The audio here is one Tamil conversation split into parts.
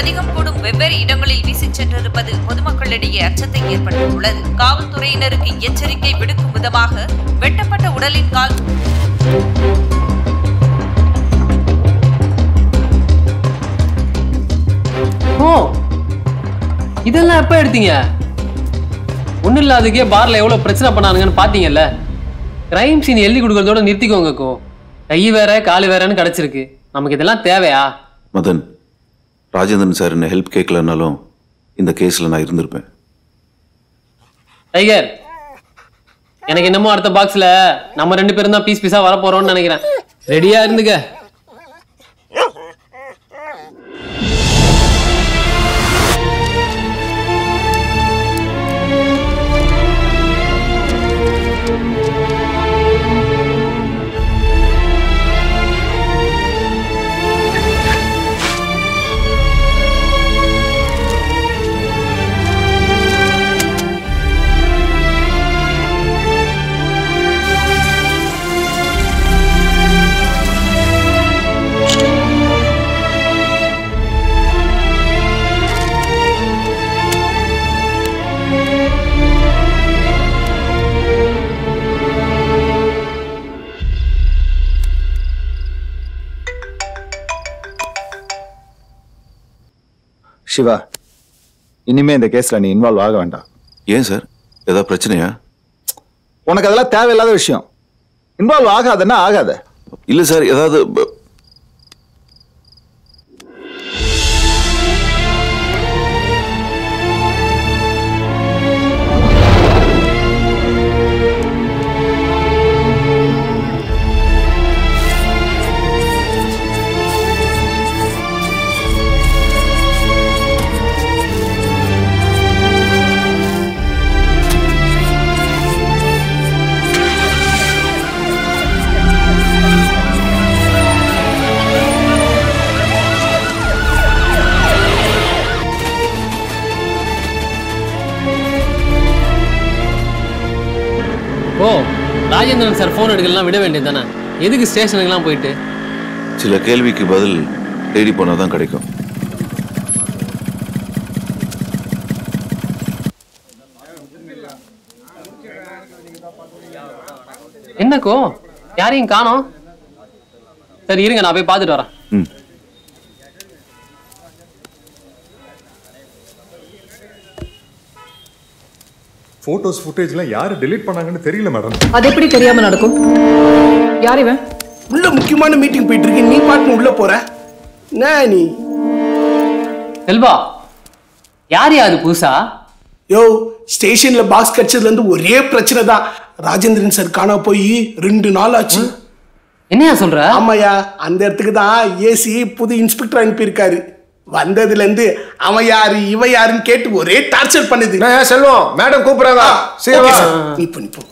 அதிகம் கூடும் வெவ்வேறு இடங்களில் வீசிச் சென்றிருப்பது பொதுமக்களிடையே அச்சத்தை ஏற்படுத்தியுள்ளது காவல்துறையினருக்கு எச்சரிக்கை விடுக்கும் விதமாக வெட்டப்பட்ட உடலின் கால் ஓ இதெல்லாம் எப்போ எடுத்தீங்க ஒன்றும் இல்லாததுக்கே பார்ல எவ்வளோ பிரச்சனை பண்ணானுங்கன்னு பார்த்தீங்கல்ல கிரைம் சீன் எழுதி கொடுக்கறதோட நிறுத்திக்கோங்க கோ கை வேற காலு வேறன்னு கிடச்சிருக்கு நமக்கு இதெல்லாம் தேவையா மதன் ராஜேந்திரன் சார் என்ன ஹெல்ப் கேட்கலனாலும் இந்த கேஸில் நான் இருந்திருப்பேன் டைகர் எனக்கு என்னமோ அடுத்த பாக்ஸ்ல நம்ம ரெண்டு பேரும் தான் பீஸ் பீஸா வர போறோம்னு நினைக்கிறேன் ரெடியா இருந்துக்க சிவா இனிமே இந்த கேஸ்ல நீ இன்வால்வ் ஆக வேண்டாம் ஏன் சார் ஏதாவது பிரச்சனையா உனக்கு அதெல்லாம் தேவையில்லாத விஷயம் இன்வால்வ் ஆகாதன்னா ஆகாத இல்லை சார் ஏதாவது ப- ஓ ராஜேந்திரன் சார் ஃபோன் எடுக்கலாம் விட வேண்டியது தானே எதுக்கு ஸ்டேஷனுக்குலாம் போயிட்டு சில கேள்விக்கு பதில் தேடி போனால் தான் கிடைக்கும் என்னக்கோ யாரையும் காணோம் சரி இருங்க நான் போய் பார்த்துட்டு வரேன் ம் ஃபோட்டோஸ் ஃபுட்டேஜ்லாம் யார் டெலீட் பண்ணாங்கன்னு தெரியல மேடம் அது எப்படி தெரியாம நடக்கும் யார் இவன் உள்ள முக்கியமான மீட்டிங் போயிட்டு இருக்கு நீ பாட்டு உள்ள போற என்ன நீ செல்வா யார் யா அது புதுசா யோ ஸ்டேஷன்ல பாக்ஸ் கிடைச்சதுல இருந்து ஒரே பிரச்சனை தான் ராஜேந்திரன் சார் காணா போய் ரெண்டு நாள் ஆச்சு என்னையா சொல்ற ஆமாயா அந்த இடத்துக்கு தான் ஏசி புது இன்ஸ்பெக்டர் அனுப்பியிருக்காரு வந்ததுல இருந்து அவன் யாரு இவ யாருன்னு கேட்டு ஒரே டார்ச்சர் பண்ணுது செல்வம் மேடம் கூப்பிடுறாங்க Okay, sir. நீ பண்ணி போ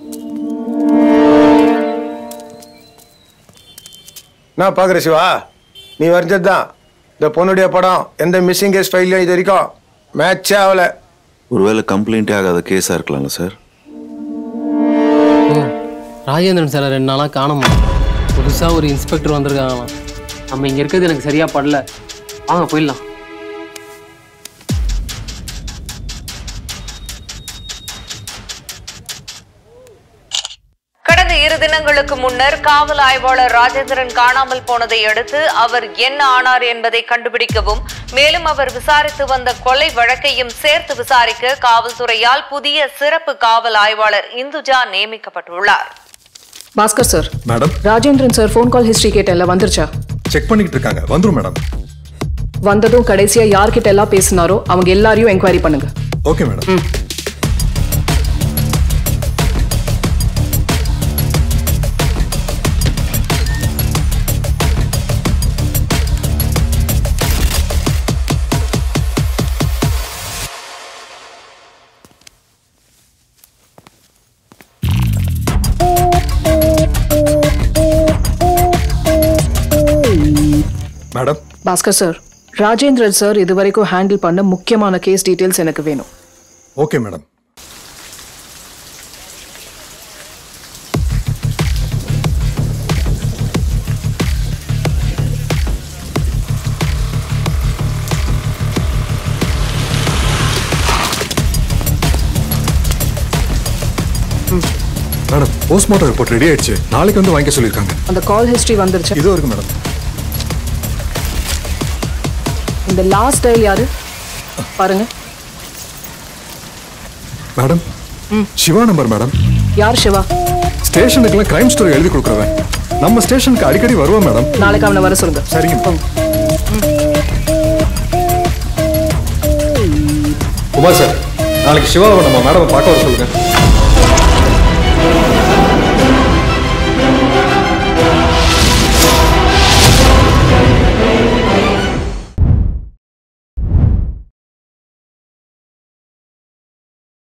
நான் பார்க்குற சிவா நீ வரைஞ்சது தான் இந்த பொண்ணுடைய படம் எந்த மிஸ்ஸிங் கேஸ் ஃபைல்லையும் இது வரைக்கும் மேட்சே ஆகலை ஒருவேளை கம்ப்ளைண்ட்டே ஆகாத கேஸாக இருக்கலாங்க சார் ஓ ராஜேந்திரன் சார் ரெண்டு நாளாக காணுமா புதுசா ஒரு இன்ஸ்பெக்டர் வந்திருக்காங்களாம் நம்ம இங்க இருக்கிறது எனக்கு சரியா படல வாங்க போயிடலாம் கடந்த இரு தினங்களுக்கு முன்னர் காவல் ஆய்வாளர் ராஜேந்திரன் காணாமல் போனதை அடுத்து அவர் என்ன ஆனார் என்பதை கண்டுபிடிக்கவும் மேலும் அவர் விசாரித்து வந்த கொலை வழக்கையும் சேர்த்து விசாரிக்க காவல்துறையால் புதிய சிறப்பு காவல் ஆய்வாளர் இந்துஜா நியமிக்கப்பட்டுள்ளார் Bhaskar sir madam Rajendran sir phone call history கேட்டேன்ல வந்துருச்சா செக் பண்ணிக்கிட்டு இருக்காங்க வந்துரும் மேடம் வந்ததும் கடைசியா யார்கிட்ட எல்லாம் பேசினாரோ அவங்க எல்லாரையும் என்கொயரி பண்ணுங்க okay madam madam Bhaskar sir Rajendran sir இதுவரைக்கும் ஹேண்டில் பண்ண முக்கியமான கேஸ் டீடைல்ஸ் எனக்கு வேணும் okay madam madam postmortem report ready ஆயிடுச்சு நாளைக்கு வந்து வாங்கிக்க சொல்லியிருக்காங்க அந்த கால் ஹிஸ்டரி வந்துருச்சு இதோ இருக்கு மேடம் இந்த லாஸ்ட் டயல் யாரு பாருங்க மேடம் சிவா நம்பர் மேடம் யார் சிவா ஸ்டேஷனுக்குலாம் கிரைம் ஸ்டோரி எழுதி கொடுக்குறவன் நம்ம ஸ்டேஷனுக்கு அடிக்கடி வருவான் மேடம் நாளைக்கு அவனை வர சொல்லுங்க சரிங்க குமார் சார் நாளைக்கு சிவாவை நம்ம மேடம் பார்க்க வர சொல்லுங்க